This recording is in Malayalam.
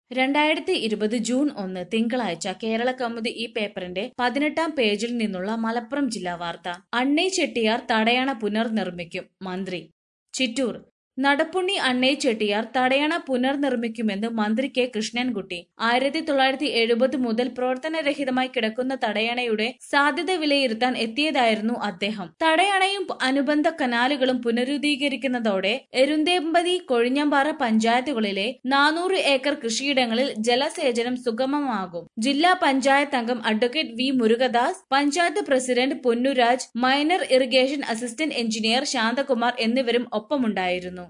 രണ്ടായിരത്തി ഇരുപത് ജൂൺ ഒന്ന് തിങ്കളാഴ്ച കേരള കൗമുദി ഈ പേപ്പറിന്റെ പതിനെട്ടാം പേജിൽ നിന്നുള്ള മലപ്പുറം ജില്ലാ വാർത്ത അണ്ണൈ ചെട്ടിയാർ തടയണ പുനർനിർമ്മിക്കും മന്ത്രി ചിറ്റൂർ നടപ്പുണ്ണി അണ്ണൈ ചെട്ടിയാർ തടയണ പുനർനിർമ്മിക്കുമെന്ന് മന്ത്രി കെ കൃഷ്ണൻകുട്ടി ആയിരത്തി തൊള്ളായിരത്തി എഴുപത് മുതൽ പ്രവർത്തനരഹിതമായി കിടക്കുന്ന തടയണയുടെ സാധ്യത വിലയിരുത്താൻ എത്തിയതായിരുന്നു അദ്ദേഹം തടയണയും അനുബന്ധ കനാലുകളും പുനരുദ്ധീകരിക്കുന്നതോടെ എരുന്തേമ്പതി കൊഴിഞ്ഞമ്പാറ പഞ്ചായത്തുകളിലെ നാനൂറ് ഏക്കർ കൃഷിയിടങ്ങളിൽ ജലസേചനം സുഗമമാകും ജില്ലാ പഞ്ചായത്ത് അംഗം advocate V Murugadas panchayat president Ponnuraj minor irrigation assistant engineer Shanthakumar എന്നിവരും ഒപ്പമുണ്ടായിരുന്നു